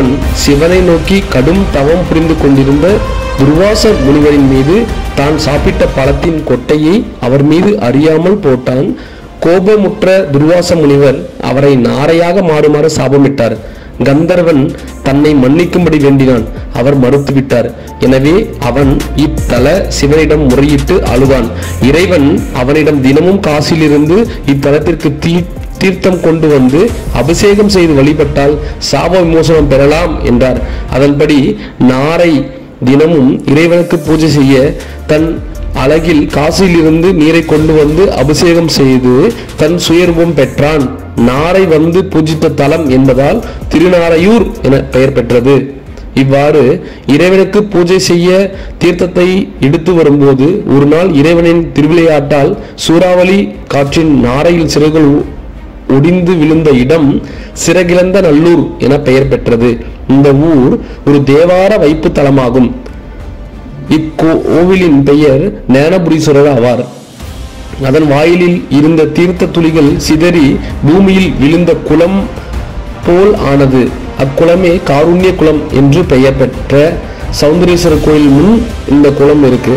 கந்தர்வன் சிவனை நோக்கி கடும் தவம் புரிந்து கொண்டிருந்த துர்வாச முனிவரின் மீது தான் சாப்பிட்ட பழத்தின் கொட்டையை அவர் மீது அறியாமல் போட்டான் கோபமுற்ற துர்வாச முனிவர் அவரை நாரையாக மாறுமாறு சாபமிட்டார் கந்தர்வன் தன்னை மன்னிக்கும்படி வேண்டினான் அவர் மறுத்துவிட்டார் எனவே அவன் இத்தல சிவனிடம் முறையிட்டு அழுதான் இறைவன் அவனிடம் தினமும் காசிலிருந்து இத்தலத்திற்கு தீ தீர்த்தம் கொண்டு வந்து அபிஷேகம் செய்து வழிபட்டால் சாப விமோசனம் பெறலாம் என்றார் அதன்படி நாரை தினமும் இறைவனுக்கு பூஜை செய்ய தன் அழகில் காசியிலிருந்து நீரை கொண்டு வந்து அபிஷேகம் செய்து தன் சுயரூபம் பெற்றான் நாரை வந்து பூஜித்த தலம் என்பதால் திருநாரையூர் என பெயர் பெற்றது இவ்வாறு இறைவனுக்கு பூஜை செய்ய தீர்த்தத்தை எடுத்து வரும்போது ஒரு நாள் இறைவனின் திருவிளையாட்டால் சூறாவளி காற்றின் நாரையில் சிறைகள் ஒடிந்து விழுந்த இடம் சிறகிழந்த நல்லூர் என பெயர் பெற்றது இந்த ஊர் ஒரு தேவார வைப்பு தலமாகும் இக்கோவிலின் பெயர் ஞானபுரீஸ்வரர் ஆவார் அதன் வாயிலில் இருந்த தீர்த்த துளிகள் சிதறி பூமியில் விழுந்த குளம் போல் ஆனது அக்குளமே காருண்ய குளம் என்று பெயர் பெற்ற சௌந்தரேஸ்வரர் கோயில் முன் இந்த குளம் இருக்கு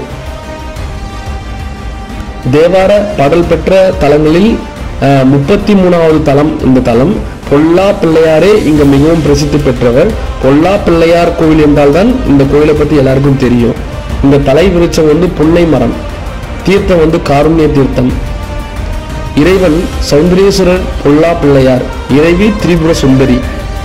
தேவார பாடல் பெற்ற தலங்களில் முப்பத்தி மூணாவது தலம் இந்த தலம் பொல்லா பிள்ளையாரே இங்க மிகவும் பிரசித்தி பெற்றவர் பொல்லா பிள்ளையார் கோவில் என்றால்தான் இந்த கோயிலை பத்தி எல்லாருக்கும் தெரியும் இந்த தலை விருட்சம் வந்து புன்னை மரம் தீர்த்தம் வந்து காருண்ய தீர்த்தம் இறைவன் சௌந்தரேஸ்வரர் பொல்லா பிள்ளையார் இறைவி திரிபுர சுந்தரி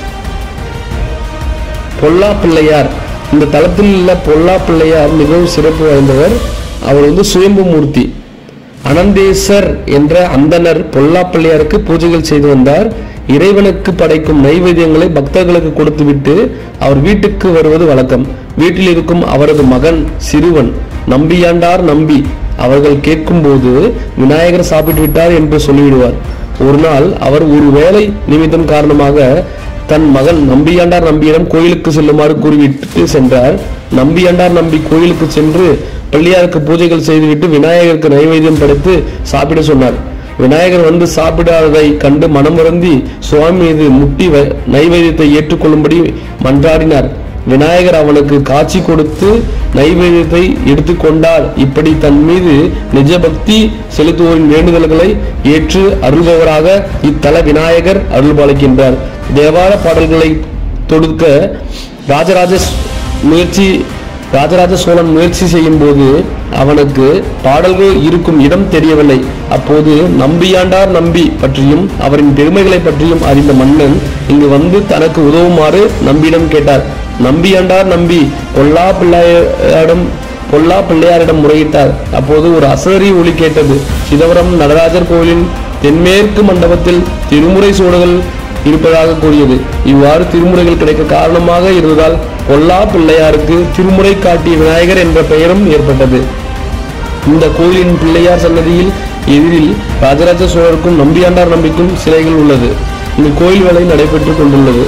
பொல்லா பிள்ளையார் இந்த தலத்தில் உள்ள பொல்லா பிள்ளையார் மிகவும் சிறப்பு வாய்ந்தவர் அவர் வந்து சுயம்பு மூர்த்தி அனந்தேசர் என்ற அந்தனர் பொல்லா பிள்ளையாருக்கு பூஜைகள் செய்து வந்தார் இறைவனுக்கு படைக்கும் நைவேத்தியங்களை பக்தர்களுக்கு கொடுத்துவிட்டு அவர் வீட்டுக்கு வருவது வழக்கம் வீட்டில் இருக்கும் அவரது மகன் சிறுவன் நம்பியாண்டார் நம்பி அவர்கள் கேட்கும்போது விநாயகர் சாப்பிட்டு விட்டார் என்று சொல்லிவிடுவார் ஒரு நாள் அவர் ஒரு வேலை நிமித்தம் காரணமாக தன் மகன் நம்பியாண்டார் நம்பியிடம் கோயிலுக்கு செல்லுமாறு கூறிவிட்டு சென்றார் நம்பியாண்டார் நம்பி கோயிலுக்கு சென்று பிள்ளையாருக்கு பூஜைகள் செய்துவிட்டு விநாயகருக்கு நைவேத்தியம் படைத்து சாப்பிட சொன்னார் விநாயகர் வந்து சாப்பிடாததை கண்டு மனமுறந்தி சுவாமி மீது முட்டி வ- நைவேத்தியத்தை ஏற்றுக்கொள்ளும்படி மன்றாடினார் விநாயகர் அவனுக்கு காட்சி கொடுத்து நைவேத்தியத்தை எடுத்துக்கொண்டார் இப்படி தன் மீது நிஜ பக்தி செலுத்துவோரின் வேண்டுதல்களை ஏற்று அருள்பவராக இத்தல விநாயகர் அருள்பாலிக்கின்றார் தேவார பாடல்களை தொடுக்க ராஜராஜ ஸ்- முயற்சி ராஜராஜ சோழன் முயற்சி செய்யும் போது அவனுக்கு பாடல்கள் இருக்கும் இடம் தெரியவில்லை அப்போது நம்பியாண்டார் நம்பி பற்றியும் அவரின் பெருமைகளை பற்றியும் அறிந்த மன்னன் இங்கு வந்து தனக்கு உதவுமாறு நம்பியிடம் கேட்டார் நம்பியாண்டார் நம்பி பொல்லா பிள்ளையாரிடம் பொல்லா பிள்ளையாரிடம் முறையிட்டார் அப்போது ஒரு அசரி ஒலி கேட்டது சிதம்பரம் நடராஜர் கோயிலின் தென்மேற்கு மண்டபத்தில் திருமுறை சூடுகள் இருப்பதாக கூறியது இவ்வாறு திருமுறைகள் கிடைக்க காரணமாக இருந்ததால் பொல்லா பிள்ளையாருக்கு திருமுறை காட்டிய விநாயகர் என்ற பெயரும் ஏற்பட்டது இந்த கோயிலின் பிள்ளையார் சன்னதியில் எதிரில் ராஜராஜ சோழருக்கும் நம்பியாண்டார் நம்பிக்கும் சிலைகள் உள்ளது இந்த கோயில் வேலை நடைபெற்றுக் கொண்டுள்ளது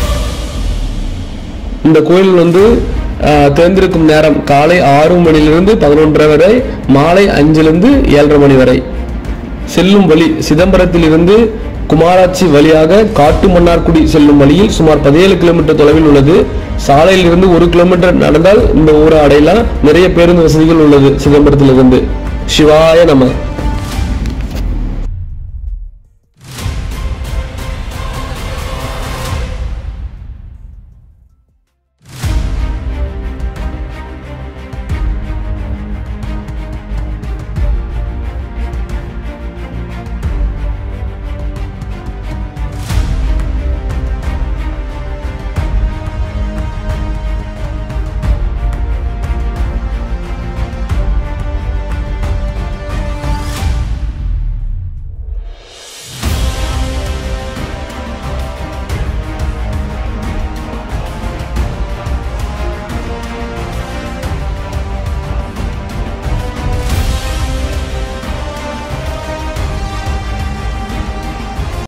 இந்த கோயில் வந்து ஆஹ், திறந்திருக்கும் நேரம் காலை ஆறு மணியிலிருந்து பதினொன்றரை வரை மாலை அஞ்சிலிருந்து ஏழரை மணி வரை செல்லும் வழி சிதம்பரத்தில் இருந்து குமாராட்சி வழியாக காட்டு மன்னார்குடி செல்லும் வழியில் சுமார் பதினேழு கிலோமீட்டர் தொலைவில் உள்ளது சாலையில் இருந்து ஒரு கிலோமீட்டர் நடந்தால் இந்த ஊரை அடையலாம் நிறைய பேருந்து வசதிகள் உள்ளது சிதம்பரத்திலிருந்து சிவாய நம